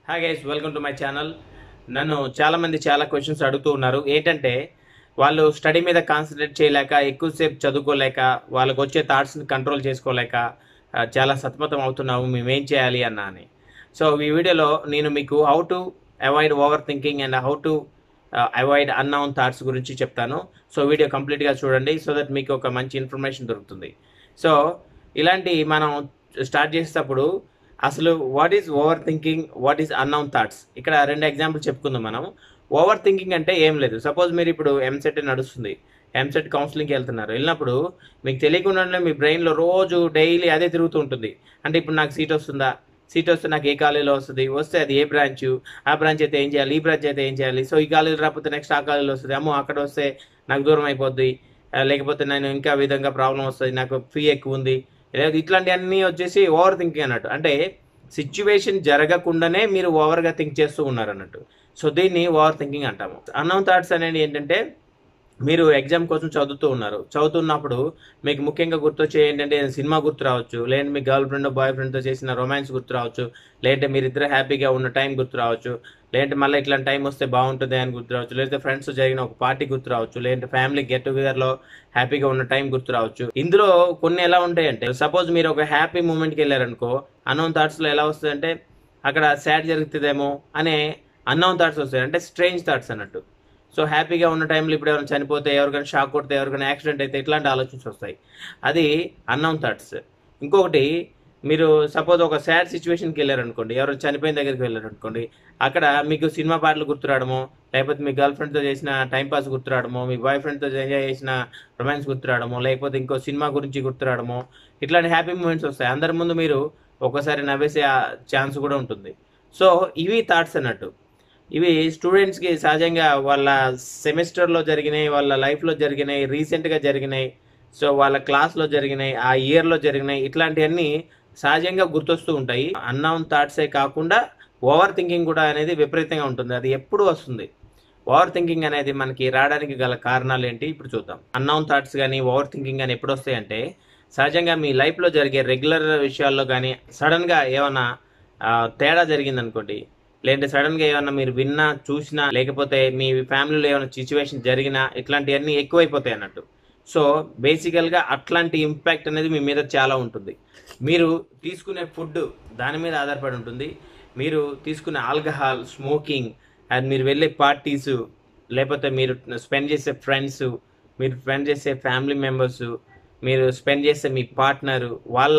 hi guys welcome to my channel నన్ను చాలా మంది చాలా క్వశ్చన్స్ అడుగుతూ ఉన్నారు ఏంటంటే వాళ్ళు స్టడీ మీద కాన్సన్ట్రేట్ చేయలేక ఎక్కువసేపు చదువుకోలేక వాళ్ళకి వచ్చే థాట్స్ని కంట్రోల్ చేసుకోలేక ఆ, చాలా సతమతం అవుతున్నాము మేము ఏం చేయాలి అన్న అని సో ఈ వీడియోలో నేను మీకు how to avoid overthinking and how to avoid unknown thoughts గురించి చెప్తాను సో వీడియో కంప్లీట్గా చూడండి సో దట్ మీకు ఒక మంచి ఇన్ఫర్మేషన్ దొరుకుతుంది సో ఇలాంటి మనం స్టార్ట్ చేసేటప్పుడు అసలు what is overthinking what is unknown thoughts ఇక్కడ రెండు ఎగ్జాంపుల్ చెప్పుకుందాం మనం ఓవర్ థింకింగ్ అంటే ఏం లేదు సపోజ్ మీరు ఇప్పుడు ఎంసెట్ నడుస్తుంది ఎంసెట్ కౌన్సిలింగ్కి వెళ్తున్నారు వెళ్ళినప్పుడు మీకు తెలియకుండానే మీ బ్రెయిన్లో రోజు డైలీ అదే తిరుగుతూ ఉంటుంది అంటే ఇప్పుడు నాకు సీట్ వస్తుందా సీట్ వస్తే నాకు ఏ కాలేజీలో వస్తుంది వస్తే అది ఏ బ్రాంచ్ ఆ బ్రాంచ్ అయితే ఏం చేయాలి ఈ బ్రాంచ్ అయితే ఏం చేయాలి సో ఈ కాలేజీ రాకపోతే నెక్స్ట్ ఆ కాలేజీలో వస్తుంది అమ్మో అక్కడ వస్తే నాకు దూరం అయిపోద్ది ఆ, లేకపోతే నేను ఇంకా విధంగా ప్రాబ్లం వస్తుంది నాకు ఫీ ఎక్కువ ఉంది లేదా ఇట్లాంటివన్నీ వచ్చేసి ఓవర్ థింకింగ్ అన్నట్టు అంటే సిచ్యువేషన్ జరగకుండానే మీరు ఓవర్గా థింక్ చేస్తూ ఉన్నారు అన్నట్టు సో దీన్ని ఓవర్ థింకింగ్ అంటాము అన్నౌన్ థాట్స్ అనేది ఏంటంటే మీరు ఎగ్జామ్ కోసం చదువుతూ ఉన్నారు చదువుతున్నప్పుడు మీకు ముఖ్యంగా గుర్తొచ్చే ఏంటంటే సినిమా గుర్తు రావచ్చు లేదంటే మీ గర్ల్ ఫ్రెండ్ బాయ్ ఫ్రెండ్తో చేసిన రొమాన్స్ గుర్తు రావచ్చు లేదంటే మీరు ఇద్దరు హ్యాపీగా ఉన్న టైం గుర్తు రావచ్చు లేదంటే మళ్ళీ ఇట్లాంటి టైం వస్తే బాగుంటుంది అని గుర్తు రావచ్చు లేదంటే ఫ్రెండ్స్ జరిగిన ఒక పార్టీ గుర్తు రావచ్చు లేదంటే ఫ్యామిలీ గెట్ టుగెదర్లో హ్యాపీగా ఉన్న టైం గుర్తు రావచ్చు ఇందులో కొన్ని ఎలా ఉంటాయంటే సపోజ్ మీరు ఒక హ్యాపీ మూమెంట్కి వెళ్ళారనుకో అన్నోన్ థాట్స్లో ఎలా వస్తుందంటే అక్కడ సాడ్ జరుగుతుందేమో అనే అన్నోన్ థాట్స్ వస్తాయి అంటే స్ట్రేంజ్ థాట్స్ అన్నట్టు సో హ్యాపీగా ఉన్న టైంలో ఇప్పుడు ఎవరైనా చనిపోతే ఎవరికైనా షాక్ కొడితే ఎవరికైనా యాక్సిడెంట్ అయితే ఇట్లాంటి ఆలోచనలు వస్తాయి అది అన్నౌన్ థాట్స్ ఇంకొకటి మీరు సపోజ్ ఒక సాడ్ సిచ్యువేషన్కి వెళ్ళారనుకోండి ఎవరు చనిపోయిన దగ్గరికి వెళ్ళారనుకోండి అక్కడ మీకు సినిమా పాటలు గుర్తురావడమో లేకపోతే మీ గర్ల్ ఫ్రెండ్తో చేసిన టైం పాస్ గుర్తురావడమో మీ బాయ్ ఫ్రెండ్తో ఎంజాయ్ చేసిన రొమాన్స్ గుర్తురావడమో లేకపోతే ఇంకో సినిమా గురించి గుర్తురావడమో ఇట్లాంటి హ్యాపీ మూమెంట్స్ వస్తాయి అందరి ముందు మీరు ఒకసారి నవ్వేసే ఛాన్స్ కూడా ఉంటుంది సో ఇవి థాట్స్ అన్నట్టు ఇవి స్టూడెంట్స్కి సహజంగా వాళ్ళ సెమిస్టర్లో జరిగినాయి వాళ్ళ లైఫ్లో జరిగినాయి రీసెంట్గా జరిగినాయి సో వాళ్ళ క్లాస్లో జరిగినాయి ఆ ఇయర్లో జరిగినాయి ఇట్లాంటివన్నీ సహజంగా గుర్తొస్తూ ఉంటాయి అన్నౌన్ థాట్సే కాకుండా ఓవర్ థింకింగ్ కూడా అనేది విపరీతంగా ఉంటుంది అది ఎప్పుడు వస్తుంది ఓవర్ థింకింగ్ అనేది మనకి రావడానికి గల కారణాలు ఏంటి ఇప్పుడు చూద్దాం అన్నౌన్ థాట్స్ కానీ ఓవర్ థింకింగ్ కానీ ఎప్పుడు వస్తాయంటే సహజంగా మీ లైఫ్లో జరిగే రెగ్యులర్ విషయాల్లో కానీ సడన్గా ఏమైనా ఆ, తేడా జరిగింది అనుకోండి లేదంటే సడన్ గా ఏమన్నా మీరు విన్నా చూసినా లేకపోతే మీ ఫ్యామిలీలో ఏమైనా సిచ్యువేషన్ జరిగినా ఇట్లాంటివన్నీ ఎక్కువైపోతాయి అన్నట్టు సో బేసికల్ గా అట్లాంటి ఇంపాక్ట్ అనేది మీ మీద చాలా ఉంటుంది మీరు తీసుకునే ఫుడ్ దాని మీద ఆధారపడి ఉంటుంది మీరు తీసుకునే ఆల్కహాల్ స్మోకింగ్ అండ్ మీరు వెళ్ళే పార్టీస్ లేకపోతే మీరు స్పెండ్ చేసే ఫ్రెండ్స్ మీరు స్పెండ్ చేసే ఫ్యామిలీ మెంబర్స్ మీరు స్పెండ్ చేసే మీ పార్ట్నర్ వాళ్ళ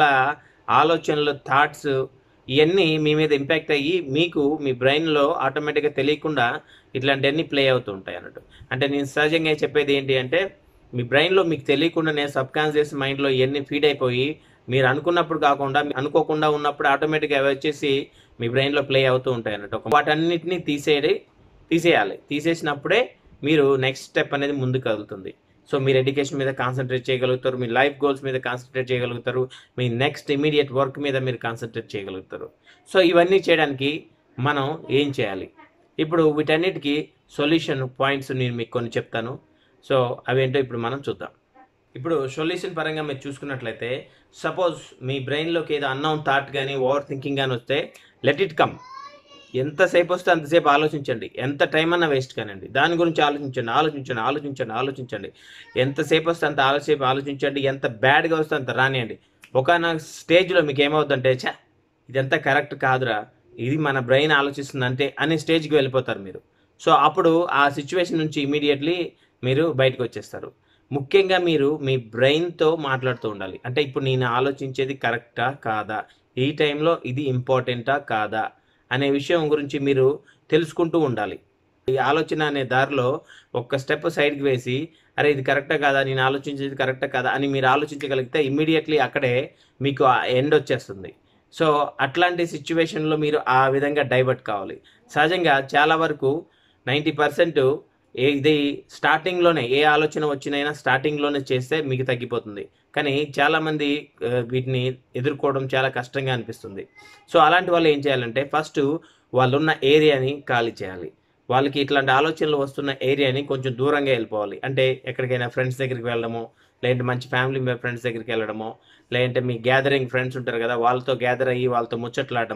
ఆలోచనలు థాట్స్ ఇవన్నీ మీ మీద ఇంపాక్ట్ అయ్యి మీకు మీ బ్రెయిన్లో ఆటోమేటిక్గా తెలియకుండా ఇట్లాంటివన్నీ ప్లే అవుతూ ఉంటాయి అన్నట్టు అంటే నేను సహజంగా చెప్పేది ఏంటి అంటే మీ బ్రెయిన్లో మీకు తెలియకుండానే సబ్ కాన్షియస్ మైండ్లో ఇవన్నీ ఫీడ్ అయిపోయి మీరు అనుకున్నప్పుడు కాకుండా మీ- అనుకోకుండా ఉన్నప్పుడు ఆటోమేటిక్గా అవి వచ్చేసి మీ బ్రెయిన్లో ప్లే అవుతూ ఉంటాయి అన్నట్టు ఒక- వాటన్నిటిని తీసేయడి తీసేయాలి తీసేసినప్పుడే మీరు నెక్స్ట్ స్టెప్ అనేది ముందుకు కదులుతుంది సో మీరు ఎడ్యుకేషన్ మీద కాన్సన్ట్రేట్ చేయగలుగుతారు మీ లైఫ్ గోల్స్ మీద కాన్సన్ట్రేట్ చేయగలుగుతారు మీ నెక్స్ట్ ఇమీడియట్ వర్క్ మీద మీరు కాన్సన్ట్రేట్ చేయగలుగుతారు సో ఇవన్నీ చేయడానికి మనం ఏం చేయాలి ఇప్పుడు వీటన్నిటికీ సొల్యూషన్ పాయింట్స్ నేను మీకు కొన్ని చెప్తాను సో అవేంటో ఇప్పుడు మనం చూద్దాం ఇప్పుడు సొల్యూషన్ పరంగా మీరు చూసుకున్నట్లయితే సపోజ్ మీ బ్రెయిన్లోకి ఏదో అన్నౌన్ థాట్ కానీ ఓవర్ థింకింగ్ కానీ వస్తే లెట్ ఇట్ కమ్ ఎంతసేపు వస్తే అంతసేపు ఆలోచించండి ఎంత టైం అన్నా వేస్ట్ కానండి దాని గురించి ఆలోచించండి ఆలోచించండి ఆలోచించండి ఆలోచించండి ఎంతసేపు వస్తే అంత ఆలోసేపు ఆలోచించండి ఎంత బ్యాడ్గా వస్తే అంత రానియండి ఒక స్టేజ్లో మీకు ఏమవుతుందంటే ఛా ఇదంతా కరెక్ట్ కాదురా ఇది మన బ్రెయిన్ ఆలోచిస్తుంది అంటే అనే స్టేజ్కి వెళ్ళిపోతారు మీరు సో అప్పుడు ఆ సిచ్యువేషన్ నుంచి ఇమీడియట్లీ మీరు బయటకు వచ్చేస్తారు ముఖ్యంగా మీరు మీ బ్రెయిన్తో మాట్లాడుతూ ఉండాలి అంటే ఇప్పుడు నేను ఆలోచించేది కరెక్టా కాదా ఈ టైంలో ఇది ఇంపార్టెంటా కాదా అనే విషయం గురించి మీరు తెలుసుకుంటూ ఉండాలి ఈ ఆలోచన అనే దారిలో ఒక్క స్టెప్ సైడ్కి వేసి అరే ఇది కరెక్టా కాదా నేను ఆలోచించేది కరెక్టా కాదా అని మీరు ఆలోచించగలిగితే ఇమ్మీడియట్లీ అక్కడే మీకు ఆ ఎండ్ వచ్చేస్తుంది సో అట్లాంటి సిచ్యువేషన్లో మీరు ఆ విధంగా డైవర్ట్ కావాలి సహజంగా చాలా వరకు నైంటీ పర్సెంట్ ఏ ఇది స్టార్టింగ్లోనే ఏ ఆలోచన వచ్చినైనా స్టార్టింగ్లోనే చేస్తే మీకు తగ్గిపోతుంది కానీ చాలామంది ఆ, వీటిని ఎదుర్కోవడం చాలా కష్టంగా అనిపిస్తుంది సో అలాంటి వాళ్ళు ఏం చేయాలంటే ఫస్ట్ వాళ్ళు ఉన్న ఏరియాని ఖాళీ చేయాలి వాళ్ళకి ఇట్లాంటి ఆలోచనలు వస్తున్న ఏరియాని కొంచెం దూరంగా వెళ్ళిపోవాలి అంటే ఎక్కడికైనా ఫ్రెండ్స్ దగ్గరికి వెళ్ళడమో లేదంటే మంచి ఫ్యామిలీ ఫ్రెండ్స్ దగ్గరికి వెళ్ళడమో లేదంటే మీ గ్యాదరింగ్ ఫ్రెండ్స్ ఉంటారు కదా వాళ్ళతో గ్యాదర్ అయ్యి వాళ్ళతో ముచ్చట్లాడటమో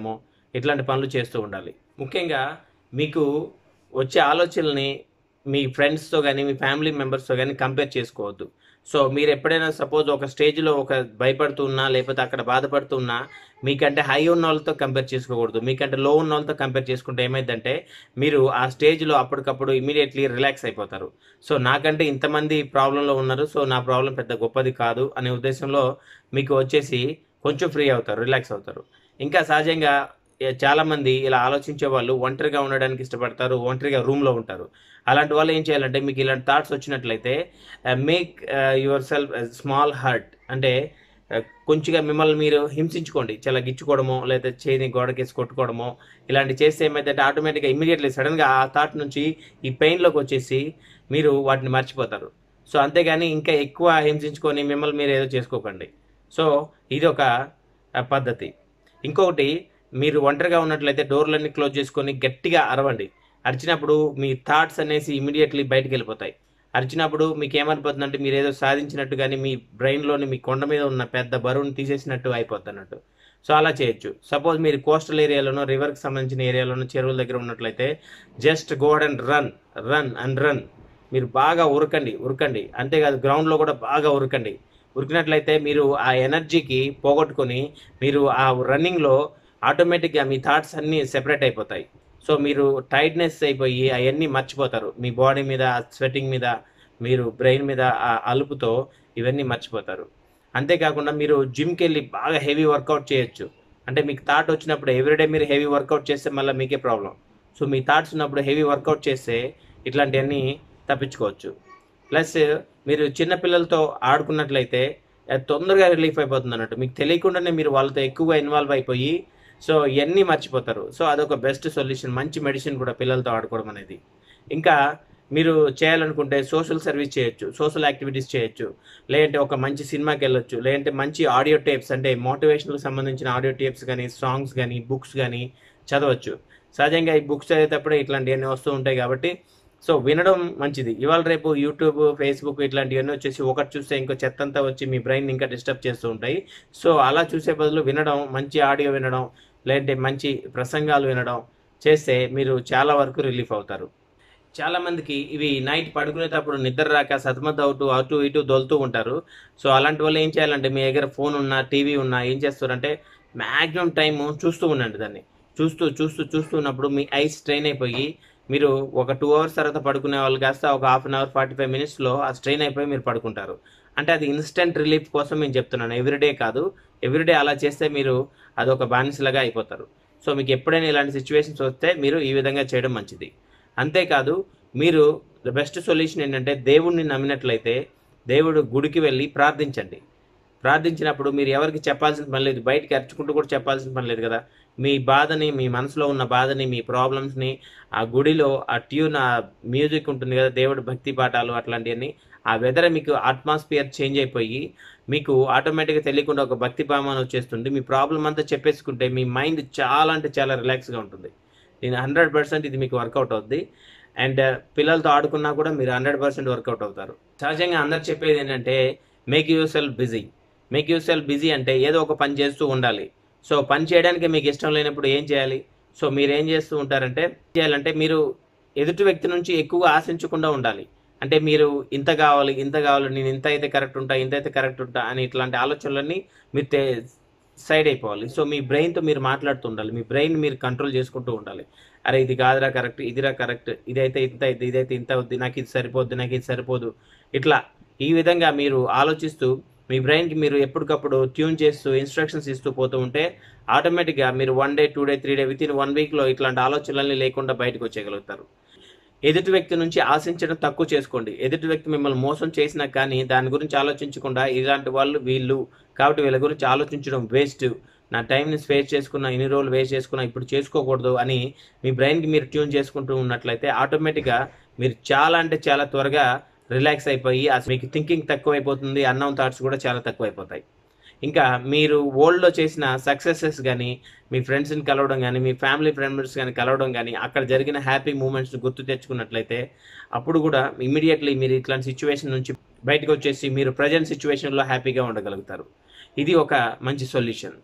ఇట్లాంటి పనులు చేస్తూ ఉండాలి ముఖ్యంగా మీకు వచ్చే ఆలోచనల్ని మీ ఫ్రెండ్స్తో కానీ మీ ఫ్యామిలీ మెంబర్స్తో కానీ కంపేర్ చేసుకోవద్దు సో మీరు ఎప్పుడైనా సపోజ్ ఒక స్టేజ్లో ఒక భయపడుతున్నా లేకపోతే అక్కడ బాధపడుతున్నా మీకంటే హై ఉన్న వాళ్ళతో కంపేర్ చేసుకోకూడదు మీకంటే లో ఉన్న వాళ్ళతో కంపేర్ చేసుకుంటే ఏమైందంటే మీరు ఆ స్టేజ్లో అప్పటికప్పుడు ఇమీడియట్లీ రిలాక్స్ అయిపోతారు సో నాకంటే ఇంతమంది ప్రాబ్లంలో ఉన్నారు సో నా ప్రాబ్లం పెద్ద గొప్పది కాదు అనే ఉద్దేశంలో మీకు వచ్చేసి కొంచెం ఫ్రీ అవుతారు రిలాక్స్ అవుతారు ఇంకా సహజంగా ఏ- చాలా మంది ఇలా ఆలోచించే వాళ్ళు ఒంటరిగా ఉండడానికి ఇష్టపడతారు ఒంటరిగా రూమ్లో ఉంటారు అలాంటి వాళ్ళు ఏం చేయాలంటే మీకు ఇలాంటి థాట్స్ వచ్చినట్లయితే make yourself small hurt అంటే uh, కొంచెంగా మిమ్మల్ని మీరు హింసించుకోండి చాలా గిచ్చుకోవడమో లేదా చేతిని గోడకేసి కొట్టుకోవడమో ఇలాంటి చేస్తే ఏమైందంటే ఆటోమేటిక్గా ఇమీడియట్లీ సడన్గా ఆ థాట్ నుంచి ఈ పెయిన్లోకి వచ్చేసి మీరు వాటిని మర్చిపోతారు సో అంతేగాని ఇంకా ఎక్కువ హింసించుకొని మిమ్మల్ని మీరు ఏదో చేసుకోకండి సో ఇది ఒక ఆ, పద్ధతి ఇంకొకటి మీరు ఒంటరిగా ఉన్నట్లయితే డోర్లన్నీ క్లోజ్ చేసుకొని గట్టిగా అరవండి అరిచినప్పుడు మీ థాట్స్ అనేసి ఇమీడియట్లీ బయటికి వెళ్ళిపోతాయి అరిచినప్పుడు మీకు ఏమనిపోతుందంటే మీరు ఏదో సాధించినట్టు కానీ మీ బ్రెయిన్లోని మీ కొండ మీద ఉన్న పెద్ద బరువుని తీసేసినట్టు అయిపోతుంది అన్నట్టు సో అలా చేయొచ్చు సపోజ్ మీరు కోస్టల్ ఏరియాలోనో రివర్కి సంబంధించిన ఏరియాలోనో చెరువుల దగ్గర ఉన్నట్లయితే just go and run run and run మీరు బాగా ఉరకండి ఉరకండి అంతేకాదు గ్రౌండ్లో కూడా బాగా ఉరకండి ఉరికినట్లయితే మీరు ఆ ఎనర్జీకి పోగొట్టుకొని మీరు ఆ రన్నింగ్లో ఆటోమేటిక్గా మీ థాట్స్ అన్నీ సెపరేట్ అయిపోతాయి సో మీరు టైట్నెస్ అయిపోయి అవన్నీ మర్చిపోతారు మీ బాడీ మీద స్వెట్టింగ్ మీద మీరు బ్రెయిన్ మీద ఆ అలుపుతో ఇవన్నీ మర్చిపోతారు అంతేకాకుండా మీరు జిమ్కి వెళ్ళి బాగా హెవీ వర్కౌట్ చేయొచ్చు అంటే మీకు థాట్ వచ్చినప్పుడు ఎవ్రీడే మీరు హెవీ వర్కౌట్ చేస్తే మళ్ళీ మీకే ప్రాబ్లం సో మీ థాట్స్ ఉన్నప్పుడు హెవీ వర్కౌట్ చేస్తే ఇట్లాంటివన్నీ తప్పించుకోవచ్చు ప్లస్ మీరు చిన్నపిల్లలతో ఆడుకున్నట్లయితే అది తొందరగా రిలీఫ్ అయిపోతుంది అన్నట్టు మీకు తెలియకుండానే మీరు వాళ్ళతో ఎక్కువగా ఇన్వాల్వ్ అయిపోయి సో ఇవన్నీ మర్చిపోతారు సో అదొక బెస్ట్ సొల్యూషన్ మంచి మెడిసిన్ కూడా పిల్లలతో ఆడుకోవడం అనేది ఇంకా మీరు చేయాలనుకుంటే సోషల్ సర్వీస్ చేయొచ్చు సోషల్ యాక్టివిటీస్ చేయొచ్చు లేదంటే ఒక మంచి సినిమాకి వెళ్ళొచ్చు లేదంటే మంచి ఆడియో టేప్స్ అంటే మోటివేషనల్ సంబంధించిన ఆడియో టేప్స్ కానీ సాంగ్స్ కానీ బుక్స్ కానీ చదవచ్చు సహజంగా ఈ బుక్స్ చదివేటప్పుడే ఇట్లాంటివన్నీ వస్తూ ఉంటాయి కాబట్టి సో వినడం మంచిది ఇవాళ రేపు యూట్యూబ్ ఫేస్బుక్ ఇట్లాంటివన్నీ వచ్చేసి ఒకటి చూస్తే ఇంకో చెత్త అంతా వచ్చి మీ బ్రెయిన్ ఇంకా డిస్టర్బ్ చేస్తూ ఉంటాయి సో అలా చూసే బదులు వినడం మంచి ఆడియో వినడం లేదంటే మంచి ప్రసంగాలు వినడం చేస్తే మీరు చాలా వరకు రిలీఫ్ అవుతారు చాలా మందికి ఇవి నైట్ పడుకునేటప్పుడు నిద్ర రాక సతమత అవుతూ అటు ఇటు దొలుతూ ఉంటారు సో అలాంటి వాళ్ళు ఏం చేయాలంటే మీ దగ్గర ఫోన్ ఉన్నా టీవీ ఉన్నా ఏం చేస్తారంటే మ్యాక్సిమం టైం చూస్తూ ఉండండి దాన్ని చూస్తూ చూస్తూ చూస్తూ ఉన్నప్పుడు మీ ఐస్ స్ట్రెయిన్ అయిపోయి మీరు ఒక టూ అవర్స్ తర్వాత పడుకునే వాళ్ళు కాస్త ఒక half an hour forty five మినిట్స్లో ఆ స్ట్రెయిన్ అయిపోయి మీరు పడుకుంటారు అంటే అది ఇన్స్టెంట్ రిలీఫ్ కోసం నేను చెప్తున్నాను ఎవ్రీడే కాదు ఎవ్రీడే అలా చేస్తే మీరు అదొక బానిసలాగా అయిపోతారు సో మీకు ఎప్పుడైనా ఇలాంటి సిచ్యువేషన్స్ వస్తే మీరు ఈ విధంగా చేయడం మంచిది అంతేకాదు మీరు ద బెస్ట్ సొల్యూషన్ ఏంటంటే దేవుణ్ణి నమ్మినట్లయితే దేవుడు గుడికి వెళ్ళి ప్రార్థించండి ప్రార్థించినప్పుడు మీరు ఎవరికి చెప్పాల్సిన పని లేదు బయటికి అరుచుకుంటూ కూడా చెప్పాల్సిన పని లేదు కదా మీ బాధని మీ మనసులో ఉన్న బాధని మీ ప్రాబ్లమ్స్ని ఆ గుడిలో ఆ ట్యూన్ ఆ మ్యూజిక్ ఉంటుంది కదా దేవుడి భక్తి పాఠాలు అట్లాంటివన్నీ ఆ వెదర్ మీకు అట్మాస్ఫియర్ చేంజ్ అయిపోయి మీకు ఆటోమేటిక్గా తెలియకుండా ఒక భక్తి భావన వచ్చేస్తుంది మీ ప్రాబ్లం అంతా చెప్పేసుకుంటే మీ మైండ్ చాలా అంటే చాలా రిలాక్స్గా ఉంటుంది నేను హండ్రెడ్ పర్సెంట్ ఇది మీకు వర్కౌట్ అవుద్ది అండ్ పిల్లలతో ఆడుకున్నా కూడా మీరు హండ్రెడ్ పర్సెంట్ వర్కౌట్ అవుతారు సహజంగా అందరు చెప్పేది ఏంటంటే make yourself busy make yourself busy అంటే ఏదో ఒక పని చేస్తూ ఉండాలి సో పని చేయడానికి మీకు ఇష్టం లేనప్పుడు ఏం చేయాలి సో మీరు ఏం చేస్తూ ఉంటారంటే చేయాలంటే మీరు ఎదుటి వ్యక్తి నుంచి ఎక్కువగా ఆశించకుండా ఉండాలి అంటే మీరు ఇంత కావాలి ఇంత కావాలి నేను ఇంత అయితే కరెక్ట్ ఉంటా ఇంత అయితే కరెక్ట్ ఉంటా అని ఇట్లాంటి ఆలోచనలన్నీ మీరు తే- సైడ్ అయిపోవాలి సో మీ బ్రెయిన్తో మీరు మాట్లాడుతూ ఉండాలి మీ బ్రెయిన్ మీరు కంట్రోల్ చేసుకుంటూ ఉండాలి అరే ఇది కాదురా కరెక్ట్ ఇదిరా కరెక్ట్ ఇదైతే ఇంత ఇది ఇదైతే ఇంత అవుద్ది నాకు ఇది సరిపోద్ది నాకు ఇది సరిపోదు ఇట్లా ఈ విధంగా మీరు ఆలోచిస్తూ మీ బ్రెయిన్కి మీరు ఎప్పటికప్పుడు ట్యూన్ చేస్తూ ఇన్స్ట్రక్షన్స్ ఇస్తూ పోతూ ఉంటే ఆటోమేటిక్గా మీరు one day two day three day within one వీక్లో ఇట్లాంటి ఆలోచనలన్నీ లేకుండా బయటకు వచ్చేయగలుగుతారు ఎదుటి వ్యక్తి నుంచి ఆశించడం తక్కువ చేసుకోండి ఎదుటి వ్యక్తి మిమ్మల్ని మోసం చేసినా కానీ దాని గురించి ఆలోచించకుండా ఇలాంటి వాళ్ళు వీళ్ళు కాబట్టి వీళ్ళ గురించి ఆలోచించడం వేస్ట్ నా టైంని స్పేస్ చేసుకున్న ఇన్ని రోజులు వేస్ట్ చేసుకున్నా ఇప్పుడు చేసుకోకూడదు అని మీ బ్రెయిన్కి మీరు ట్యూన్ చేసుకుంటూ ఉన్నట్లయితే ఆటోమేటిక్గా మీరు చాలా అంటే చాలా త్వరగా రిలాక్స్ అయిపోయి అసలు మీకు థింకింగ్ తక్కువైపోతుంది అన్నం థాట్స్ కూడా చాలా తక్కువైపోతాయి ఇంకా మీరు ఓల్డ్లో చేసిన సక్సెసెస్ కానీ మీ ఫ్రెండ్స్ని కలవడం కానీ మీ ఫ్యామిలీ ఫ్రెండ్స్ కానీ కలవడం కానీ అక్కడ జరిగిన హ్యాపీ మూమెంట్స్ గుర్తు తెచ్చుకున్నట్లయితే అప్పుడు కూడా ఇమీడియట్లీ మీరు ఇట్లాంటి సిచ్యువేషన్ నుంచి బయటకు వచ్చేసి మీరు ప్రజెంట్ సిచ్యువేషన్లో హ్యాపీగా ఉండగలుగుతారు ఇది ఒక మంచి సొల్యూషన్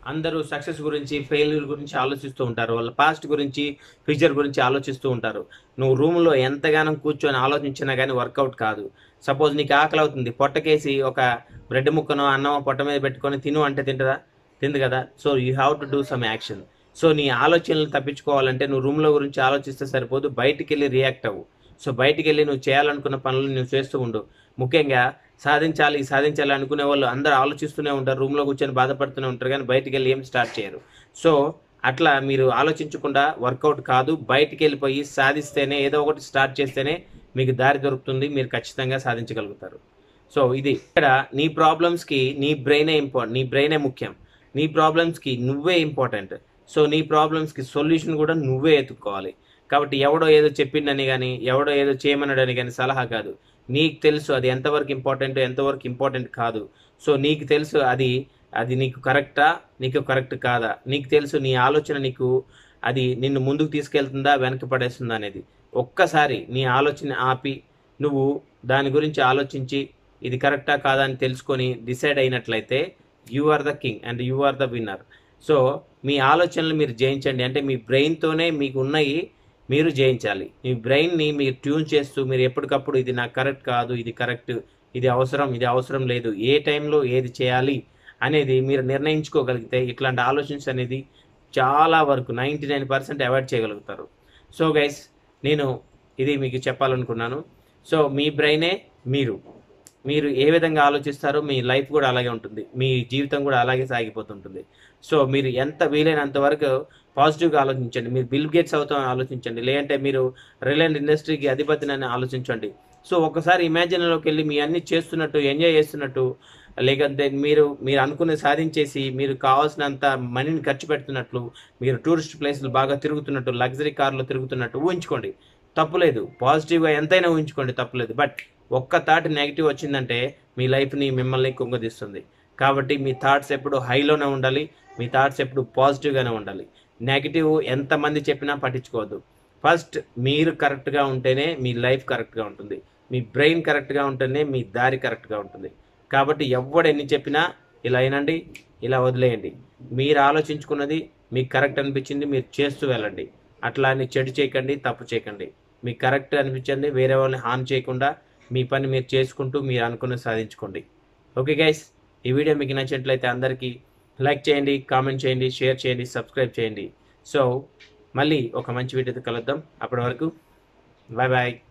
అందరూ సక్సెస్ గురించి ఫెయిల్యూర్ గురించి ఆలోచిస్తూ ఉంటారు వాళ్ళ పాస్ట్ గురించి ఫ్యూచర్ గురించి ఆలోచిస్తూ ఉంటారు నువ్వు రూమ్లో ఎంతగానో కూర్చొని ఆలోచించినా కానీ వర్కౌట్ కాదు సపోజ్ నీకు ఆకలి అవుతుంది పొట్టకేసి ఒక బ్రెడ్ ముక్కనో అన్నమో పొట్ట మీద పెట్టుకొని తిను అంటే తింటదా తింది కదా so you have to do some action so నీ ఆలోచనలు తప్పించుకోవాలంటే నువ్వు రూమ్లో గురించి ఆలోచిస్తే సరిపోదు బయటికి వెళ్ళి రియాక్ట్ అవ్వు సో బయటికి వెళ్ళి నువ్వు చేయాలనుకున్న పనులు నువ్వు చేస్తూ ఉండు ముఖ్యంగా సాధించాలి సాధించాలి అనుకునే వాళ్ళు అందరూ ఆలోచిస్తూనే ఉంటారు రూమ్లో కూర్చొని బాధపడుతూనే ఉంటారు కానీ బయటికి వెళ్ళి ఏం స్టార్ట్ చేయరు సో అట్లా మీరు ఆలోచించకుండా వర్కౌట్ కాదు బయటికి వెళ్ళిపోయి సాధిస్తేనే ఏదో ఒకటి స్టార్ట్ చేస్తేనే మీకు దారి దొరుకుతుంది మీరు ఖచ్చితంగా సాధించగలుగుతారు సో ఇది ఇక్కడ నీ ప్రాబ్లమ్స్కి నీ బ్రెయినే ఇంపార్టెంట్ నీ బ్రెయినే ముఖ్యం నీ ప్రాబ్లమ్స్కి నువ్వే ఇంపార్టెంట్ సో నీ ప్రాబ్లమ్స్కి సొల్యూషన్ కూడా నువ్వే ఎత్తుక్కోవాలి కాబట్టి ఎవడో ఏదో చెప్పిండని కానీ ఎవడో ఏదో చేయమన్నాడని కానీ సలహా కాదు నీకు తెలుసు అది ఎంతవరకు ఇంపార్టెంట్ ఎంతవరకు ఇంపార్టెంట్ కాదు సో నీకు తెలుసు అది అది నీకు కరెక్టా నీకు కరెక్ట్ కాదా నీకు తెలుసు నీ ఆలోచన నీకు అది నిన్ను ముందుకు తీసుకెళ్తుందా వెనక పడేస్తుందా అనేది ఒక్కసారి నీ ఆలోచన ఆపి నువ్వు దాని గురించి ఆలోచించి ఇది కరెక్టా కాదా అని తెలుసుకొని డిసైడ్ అయినట్లయితే you are the king and you are the winner so మీ ఆలోచనలు మీరు జయించండి అంటే మీ బ్రెయిన్తోనే మీకు ఉన్నాయి మీరు జయించాలి మీ బ్రెయిన్ని మీరు ట్యూన్ చేస్తూ మీరు ఎప్పటికప్పుడు ఇది నాకు కరెక్ట్ కాదు ఇది కరెక్ట్ ఇది అవసరం ఇది అవసరం లేదు ఏ టైంలో ఏది చేయాలి అనేది మీరు నిర్ణయించుకోగలిగితే ఇట్లాంటి ఆలోచనస్ అనేది చాలా వరకు నైంటీ నైన్ పర్సెంట్ అవాయిడ్ చేయగలుగుతారు సో గైస్ నేను ఇది మీకు చెప్పాలనుకున్నాను సో మీ బ్రెయినే మీరు మీరు ఏ విధంగా ఆలోచిస్తారో మీ లైఫ్ కూడా అలాగే ఉంటుంది మీ జీవితం కూడా అలాగే సాగిపోతుంటుంది సో మీరు ఎంత వీలైనంత వరకు పాజిటివ్గా ఆలోచించండి మీరు బిల్ గేట్స్ అవుతామని ఆలోచించండి లేదంటే మీరు రిలయన్స్ ఇండస్ట్రీకి అధిపతినని ఆలోచించండి సో ఒకసారి ఇమాజిన్లోకి వెళ్ళి మీ అన్ని చేస్తున్నట్టు ఎంజాయ్ చేస్తున్నట్టు లేకంటే మీరు మీరు అనుకున్నది సాధించేసి మీరు కావాల్సినంత మనీని ఖర్చు పెడుతున్నట్లు మీరు టూరిస్ట్ ప్లేస్లు బాగా తిరుగుతున్నట్టు లగ్జరీ కార్లో తిరుగుతున్నట్టు ఊహించుకోండి తప్పులేదు పాజిటివ్గా ఎంతైనా ఊహించుకోండి తప్పులేదు బట్ ఒక్క థాట్ నెగిటివ్ వచ్చిందంటే మీ లైఫ్ని మిమ్మల్ని కుంగదీస్తుంది కాబట్టి మీ థాట్స్ ఎప్పుడు హైలోనే ఉండాలి మీ థాట్స్ ఎప్పుడు పాజిటివ్గానే ఉండాలి నెగిటివ్ ఎంతమంది చెప్పినా పట్టించుకోవద్దు ఫస్ట్ మీరు కరెక్ట్గా ఉంటేనే మీ లైఫ్ కరెక్ట్గా ఉంటుంది మీ బ్రెయిన్ కరెక్ట్గా ఉంటేనే మీ దారి కరెక్ట్గా ఉంటుంది కాబట్టి ఎవడు ఎన్ని చెప్పినా ఇలా అయినండి ఇలా వదిలేయండి మీరు ఆలోచించుకున్నది మీకు కరెక్ట్ అనిపించింది మీరు చేస్తూ వెళ్ళండి అట్లా అని చెడు చేయకండి తప్పు చేయకండి మీకు కరెక్ట్ అనిపించండి వేరే వాళ్ళని హాని చేయకుండా మీ పని మీరు చేసుకుంటూ మీరు అనుకున్నది సాధించుకోండి ఓకే గైస్ ఈ వీడియో మీకు నచ్చినట్లయితే అందరికీ లైక్ చేయండి కామెంట్ చేయండి షేర్ చేయండి సబ్స్క్రైబ్ చేయండి సో మళ్ళీ ఒక మంచి వీడియోతో కలుద్దాం అప్పటి వరకు బాయ్ బాయ్